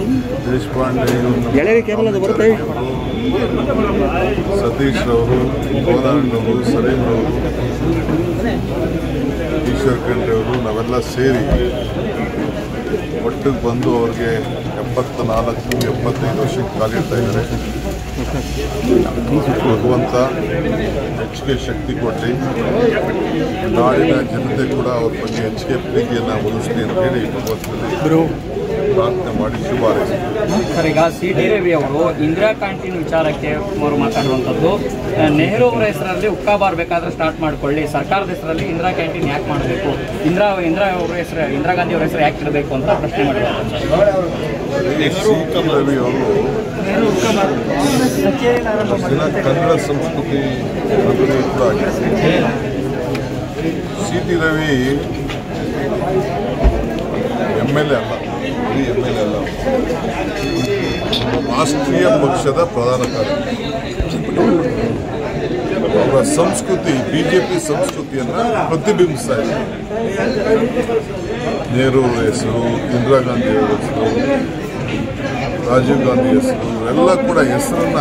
ದೇಶಪಾಂಡೆ ಎಳೆಯ ಕೇಬಲ್ ಅದು ಬರುತ್ತೆ ಸತೀಶ್ ಅವರು ಕೋದಾಂಡವರು ಸಲೀಂ ಅವರು ಈಶ್ವರ್ ಖಂಡ್ರೆ ಅವರು ನಾವೆಲ್ಲ ಸೇರಿ ಒಟ್ಟಿಗೆ ಬಂದು ಅವ್ರಿಗೆ ಎಪ್ಪತ್ತ ನಾಲ್ಕು ಎಪ್ಪತ್ತೈದು ವರ್ಷಕ್ಕೆ ಕಾಲಿಡ್ತಾ ಇದ್ದಾರೆ ಭಗವಂತ ಹೆಚ್ಚಿಗೆ ಶಕ್ತಿ ಕೊಟ್ಟು ನಾಡಿನ ಜನತೆ ಕೂಡ ಅವ್ರ ಬಗ್ಗೆ ಹೆಚ್ಚಿಗೆ ಪ್ರೀತಿಯನ್ನು ಒಲಿಸಲಿ ಅಂತ ಹೇಳಿ ಭಗವಂತನಲ್ಲಿ ಪ್ರಾರ್ಥನೆ ಮಾಡಿ ಶುಭ ಹಾರೈಸ್ತೀನಿ. ಸರ್ ಈಗ ಸಿ ಟಿ ರವಿ ಅವರು ಇಂದಿರಾ ಕ್ಯಾಂಟೀನ್ ವಿಚಾರಕ್ಕೆ ಅವರು ಮಾತಾಡುವಂಥದ್ದು ಆ, ನೆಹರು ಅವರ ಹೆಸರಲ್ಲಿ ಉಕ್ಕಾ ಬಾರ್ ಬೇಕಾದ್ರೆ ಸ್ಟಾರ್ಟ್ ಮಾಡ್ಕೊಳ್ಳಿ ಸರ್ಕಾರದ ಹೆಸರಲ್ಲಿ ಇಂದಿರಾ ಕ್ಯಾಂಟೀನ್ ಯಾಕೆ ಮಾಡಬೇಕು ಇಂದಿರಾ ಇಂದಿರಾ ಅವರ ಹೆಸರು ಇಂದಿರಾ ಗಾಂಧಿ ಅವರ ಹೆಸರು ಯಾಕೆ ಇಡಬೇಕು ಅಂತ ಪ್ರಶ್ನೆ ಮಾಡಿದ್ದಾರೆ ಈ ಸಿ ಟಿ ರವಿ ಅವರು ದಿನ ಕನ್ನಡ ಸಂಸ್ಕೃತಿ ಪ್ರತಿನಿಧಿ ಕೂಡ ಆಗಿದ್ದಾರೆ C T Ravi M L A ಅಲ್ಲ ಬರೀ ಎಮ್ ಎಲ್ ಎ ಅಲ್ಲ ರಾಷ್ಟ್ರೀಯ ಪಕ್ಷದ ಪ್ರಧಾನ ಕಾರ್ಯದರ್ಶಿ ಅವರ ಸಂಸ್ಕೃತಿ ಬಿಜೆಪಿ ಸಂಸ್ಕೃತಿಯನ್ನು ಪ್ರತಿಬಿಂಬಿಸ್ತಾ ಇದೆ ನೆಹರು ಅವರ ಹೆಸರು ಇಂದಿರಾ ಗಾಂಧಿ ಅವರ ಹೆಸರು ರಾಜೀವ್ ಗಾಂಧಿ ಹೆಸರು ಇವೆಲ್ಲ ಕೂಡ ಹೆಸರನ್ನ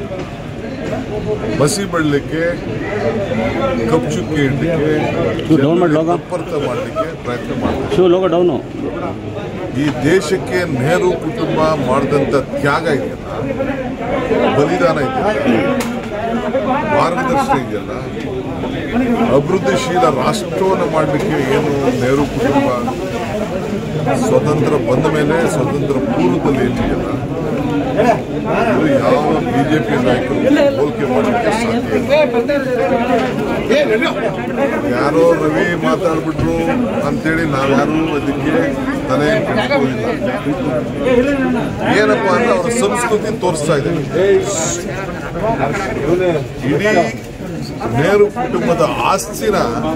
ಬಸಿ ಬೆಳಲಿಕ್ಕೆ ಕಪ್ಚುಕ್ಕಿ ಇಡಲಿಕ್ಕೆ ಇದು down ಮಾಡಿ logo. ಅಪರ್ಥ ಮಾಡಲಿಕ್ಕೆ ಪ್ರಯತ್ನ ಮಾಡ್ತಾರೆ ಶೂ ಲೋಗೋ ಡೌನು ಈ ದೇಶಕ್ಕೆ ನೆಹರು ಕುಟುಂಬ ಮಾಡಿದಂಥ ತ್ಯಾಗ ಇದೆಯಲ್ಲ ಬಲಿದಾನ ಇದೆಯಲ್ಲ ಮಾರ್ಗದರ್ಶನ ಇದೆಯಲ್ಲ ಅಭಿವೃದ್ಧಿಶೀಲ ರಾಷ್ಟ್ರವನ್ನು ಮಾಡಲಿಕ್ಕೆ ಏನು ನೆಹರು ಕುಟುಂಬ ಸ್ವತಂತ್ರ ಬಂದ ಮೇಲೆ ಸ್ವತಂತ್ರ ಪೂರ್ವದಲ್ಲಿ ಏನಿದೆಯಲ್ಲ ಇದು ಯಾವ ಬಿಜೆಪಿ ನಾಯಕರು ಹೋಲಿಕೆ ಮಾಡಲಿಕ್ಕೆ ಸಾಧ್ಯ ಇಲ್ಲ. ಯಾರೋ ರವಿ ಮಾತಾಡ್ಬಿಟ್ರು ಅಂತೇಳಿ ನಾವ್ಯಾರು ಅದಕ್ಕೆ ತಲೆ ಕೆಡಿಸ್ಕೊಳ್ಳಿಲ್ಲ ಏನಪ್ಪ ಅಂದ್ರೆ ಅವರ ಸಂಸ್ಕೃತಿ ತೋರಿಸ್ತಾ ಇದೆ ಇಡೀ ನೆಹರು ಕುಟುಂಬದ ಆಸ್ತಿನ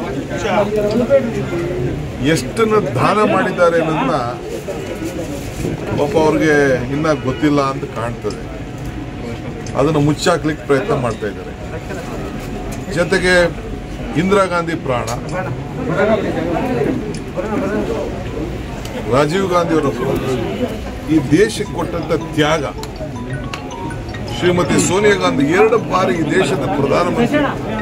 ಎಷ್ಟನ್ನು ದಾನ ಮಾಡಿದ್ದಾರೆ ಅನ್ನೋದನ್ನ ಪಾಪ ಅವ್ರಿಗೆ ಇನ್ನ ಗೊತ್ತಿಲ್ಲ ಅಂತ ಕಾಣ್ತದೆ ಅದನ್ನು ಮುಚ್ಚಾಕ್ಲಿಕ್ಕೆ ಪ್ರಯತ್ನ ಮಾಡ್ತಾ ಇದ್ದಾರೆ ಜೊತೆಗೆ ಇಂದಿರಾ ಗಾಂಧಿ ಪ್ರಾಣ ರಾಜೀವ್ ಗಾಂಧಿ ಅವರ ಪ್ರಾಣ ಈ ದೇಶಕ್ಕೆ ಕೊಟ್ಟಂತ ತ್ಯಾಗ ಶ್ರೀಮತಿ ಸೋನಿಯಾ ಗಾಂಧಿ ಎರಡು ಬಾರಿ ಈ ದೇಶದ ಪ್ರಧಾನಮಂತ್ರಿ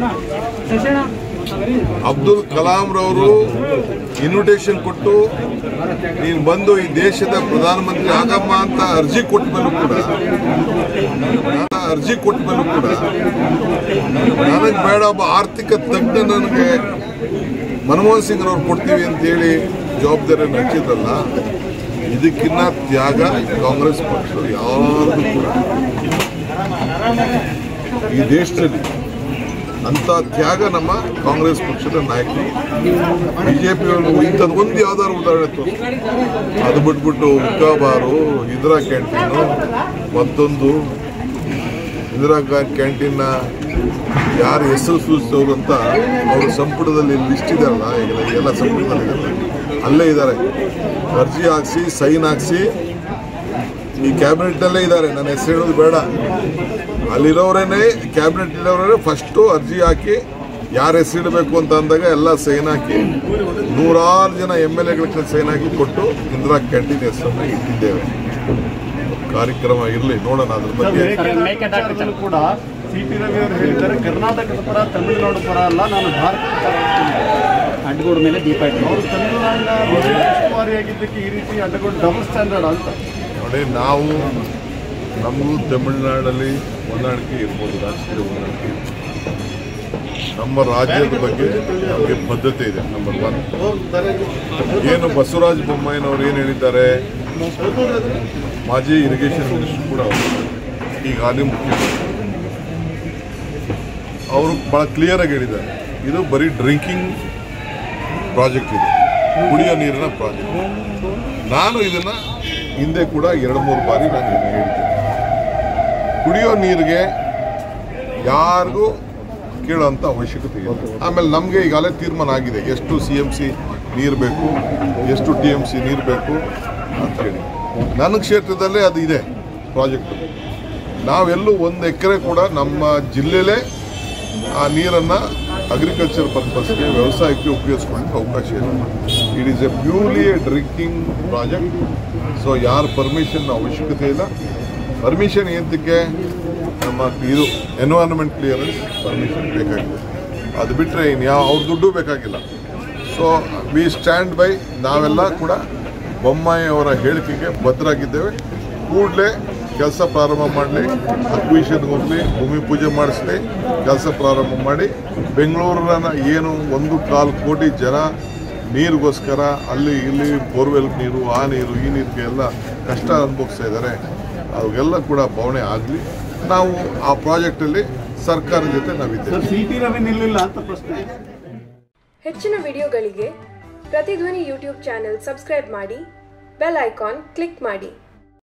ಅಬ್ದುಲ್ ಕಲಾಂ ರವರು ಇನ್ವಿಟೇಷನ್ ಕೊಟ್ಟು ನೀನು ಬಂದು ಈ ದೇಶದ ಪ್ರಧಾನಮಂತ್ರಿ ಆಗಮ್ಮ ಅಂತ ಅರ್ಜಿ ಕೊಟ್ಟ ಮೇಲೂ ಕೂಡ ನಾನು ಅರ್ಜಿ ಕೊಟ್ಟ ಮೇಲೂ ಕೂಡ ನನಗೆ ಬೇಡ ಒಬ್ಬ ಆರ್ಥಿಕ ತಜ್ಞ ನನಗೆ ಮನಮೋಹನ್ ಸಿಂಗ್ ಅವ್ರು ಕೊಡ್ತೀವಿ ಅಂತೇಳಿ ಜವಾಬ್ದಾರಿಯನ್ನು ಹಂಚಿದ್ರಲ್ಲ ಇದಕ್ಕಿನ್ನ ತ್ಯಾಗ ಕಾಂಗ್ರೆಸ್ ಪಕ್ಷ ಯಾರಿಗೂ ಕೂಡ ಈ ದೇಶದಲ್ಲಿ ಅಂತ ತ್ಯಾಗ ನಮ್ಮ ಕಾಂಗ್ರೆಸ್ ಪಕ್ಷದ ನಾಯಕರು ಬಿಜೆಪಿಯವರು ಇಂಥದ್ದು ಒಂದು ಯಾವ್ದಾದ್ರು ಉದಾಹರಣೆ ತೋರಿಸಿ ಅದು ಬಿಟ್ಬಿಟ್ಟು ಹುಕ್ಕಾಬಾರು ಇಂದಿರಾ ಕ್ಯಾಂಟೀನು ಮತ್ತೊಂದು ಇಂದಿರಾ ಗಾ- ಕ್ಯಾಂಟೀನ್ನ ಯಾರು ಹೆಸರು ಸೂಚಿಸೋರು ಅಂತ ಅವ್ರ ಸಂಪುಟದಲ್ಲಿ ಲಿಸ್ಟ್ ಇದೆಯಲ್ಲ ಈಗ ಎಲ್ಲ ಸಂಪುಟದಲ್ಲಿ ಇದೆ ಅಲ್ಲೇ ಇದ್ದಾರೆ ಅರ್ಜಿ ಹಾಕ್ಸಿ ಸೈನ್ ಹಾಕ್ಸಿ ಈ ಕ್ಯಾಬಿನೆಟ್ನಲ್ಲೇ ಇದ್ದಾರೆ ನನ್ನ ಹೆಸರು ಹೇಳೋದು ಬೇಡ ಅಲ್ಲಿರೋರೇನೆ ಕ್ಯಾಬಿನೆಟ್ ಇರೋರೇ ಫಸ್ಟು ಅರ್ಜಿ ಹಾಕಿ ಯಾರ ಹೆಸರು ಇಡಬೇಕು ಅಂತ ಅಂದಾಗ ಎಲ್ಲ ಸೈನ್ ಹಾಕಿ ನೂರಾರು ಜನ ಎಮ್ ಎಲ್ ಎಗಳ ಸೈನ್ ಹಾಕಿ ಕೊಟ್ಟು ಇಂದಿರಾ ಕ್ಯಾಂಟೀನ್ ಹೆಸರನ್ನು ಇಟ್ಟಿದ್ದೇವೆ ಕಾರ್ಯಕ್ರಮ ಇರಲಿ ನೋಡೋಣ ಅದ್ರ ಬಗ್ಗೆ ಮೇಕೆದಾಟು ಕೂಡ ಸಿ ಟಿ ರವಿ ಅವರು ಹೇಳಿದ್ದಾರೆ ಕರ್ನಾಟಕದ ಪರ ತಮಿಳುನಾಡು ಪರ ಅಲ್ಲ ನಾನು ಭಾರತದ ಪರ ಹೋಗ್ತೀನಿ. ಅಡ್ಗೋಡ್ ಮೇಲೆ ದೀಪ ಇಟ್ಟು ಅವರು ತಮಿಳುನಾಡಿನ ಉಸ್ತುವಾರಿಯಾಗಿದ್ದಕ್ಕೆ ಈ ರೀತಿ ಅಡ್ಡಗೊಂಡು ಡಬಲ್ ಸ್ಟ್ಯಾಂಡರ್ಡ್ ಅಂತ ನೋಡಿ ನಾವು ನಮಗೂ ತಮಿಳುನಾಡಲ್ಲಿ ಹೊಂದಾಣಿಕೆ ಇರ್ಬೋದು ರಾಜಕೀಯ ಹೊಂದಾಣಿಕೆ ನಮ್ಮ ರಾಜ್ಯದ ಬಗ್ಗೆ ನಮಗೆ ಬದ್ಧತೆ ಇದೆ ನಂಬರ್ ಒನ್ ಏನು ಬಸವರಾಜ ಬೊಮ್ಮಾಯಿನವ್ರು ಏನು ಹೇಳಿದ್ದಾರೆ ಮಾಜಿ ಇರಿಗೇಷನ್ ಮಿನಿಸ್ಟರ್ ಕೂಡ ಅವರು ಈಗ ಹಾಲಿ ಮುಖ್ಯಮಂತ್ರಿ ಅವರು ಭಾಳ ಕ್ಲಿಯರ್ ಆಗಿ ಹೇಳಿದ್ದಾರೆ ಇದು ಬರೀ ಡ್ರಿಂಕಿಂಗ್ ಪ್ರಾಜೆಕ್ಟ್ ಇದೆ ಕುಡಿಯೋ ನೀರಿನ ಪ್ರಾಜೆಕ್ಟ್ ನಾನು ಇದನ್ನ ಹಿಂದೆ ಕೂಡ ಎರಡು ಮೂರು ಬಾರಿ ನಾನು ಇದನ್ನ ಹೇಳಿದ್ದೇನೆ ಕುಡಿಯೋ ನೀರಿಗೆ ಯಾರಿಗೂ ಕೇಳೋಂಥ ಅವಶ್ಯಕತೆ ಇಲ್ಲ ಆಮೇಲೆ ನಮಗೆ ಈಗಾಗಲೇ ತೀರ್ಮಾನ ಆಗಿದೆ ಎಷ್ಟು ಸಿ ಎಮ್ ಸಿ ನೀರು ಬೇಕು ಎಷ್ಟು ಟಿ ಎಮ್ ಸಿ ನೀರು ಬೇಕು ಅಂತ ಹೇಳಿ ನನ್ನ ಕ್ಷೇತ್ರದಲ್ಲೇ ಅದು ಇದೆ ಪ್ರಾಜೆಕ್ಟು ನಾವೆಲ್ಲೂ ಒಂದು ಎಕರೆ ಕೂಡ ನಮ್ಮ ಜಿಲ್ಲೆಲೇ ಆ ನೀರನ್ನು ಅಗ್ರಿಕಲ್ಚರ್ ಪರ್ಪಸ್ಗೆ ವ್ಯವಸಾಯಕ್ಕೆ ಉಪಯೋಗಿಸ್ಕೊಳ್ಳಿಕ್ಕೆ ಅವಕಾಶ ಇಲ್ಲ it is a purely a drinking project so ಯಾರ ಪರ್ಮಿಷನ್ ಅವಶ್ಯಕತೆ ಇಲ್ಲ ಪರ್ಮಿಷನ್ ಎಂತಕ್ಕೆ ನಮ್ಮ ಇದು ಎನ್ವೈರನ್ಮೆಂಟ್ ಕ್ಲಿಯರೆನ್ಸ್ ಪರ್ಮಿಷನ್ ಬೇಕಾಗಿದೆ ಅದು ಬಿಟ್ಟರೆ ಇನ್ನು ಯಾವ ಅವ್ರ ದುಡ್ಡು ಬೇಕಾಗಿಲ್ಲ ಸೊ ವಿ ಸ್ಟ್ಯಾಂಡ್ ಬೈ ನಾವೆಲ್ಲ ಕೂಡ ಬೊಮ್ಮಾಯಿ ಅವರ ಹೇಳಿಕೆಗೆ ಬದ್ಧರಾಗಿದ್ದೇವೆ ಕೂಡಲೇ ಕೆಲಸ ಪ್ರಾರಂಭ ಮಾಡಲಿ ಅಕ್ವಿಷನ್ಗೆ ಹೋಗಲಿ ಭೂಮಿ ಪೂಜೆ ಮಾಡಿಸ್ಲಿ ಕೆಲಸ ಪ್ರಾರಂಭ ಮಾಡಿ ಬೆಂಗಳೂರನ್ನ ಏನು ಒಂದು ಕಾಲು ಕೋಟಿ ಜನ ನೀರಿಗೋಸ್ಕರ ಅಲ್ಲಿ ಇಲ್ಲಿ ಬೋರ್ವೆಲ್ ನೀರು ಆ ನೀರು ಈ ನೀರಿಗೆ ಎಲ್ಲ ಕಷ್ಟ ಅನುಭವಿಸ್ತಾ ಇದ್ದಾರೆ ಅವೆಲ್ಲ ಕೂಡ ಬವಣೆ ಆಗಲಿ ನಾವು ಆ ಪ್ರಾಜೆಕ್ಟಲ್ಲಿ ಸರ್ಕಾರದ ಜೊತೆ ನಾವಿದ್ದೇವೆ ಸರ್ ಸಿ ಟಿ ರವಿ ನಿಲ್ಲಿಲ್ಲ ಅಂತ ಪ್ರಶ್ನೆ ಹೆಚ್ಚಿನ ವಿಡಿಯೋಗಳಿಗೆ ಪ್ರತಿಧ್ವನಿ ಯೂಟ್ಯೂಬ್ ಚಾನೆಲ್ ಸಬ್ಸ್ಕ್ರೈಬ್ ಮಾಡಿ ಬೆಲ್ ಐಕಾನ್ ಕ್ಲಿಕ್ ಮಾಡಿ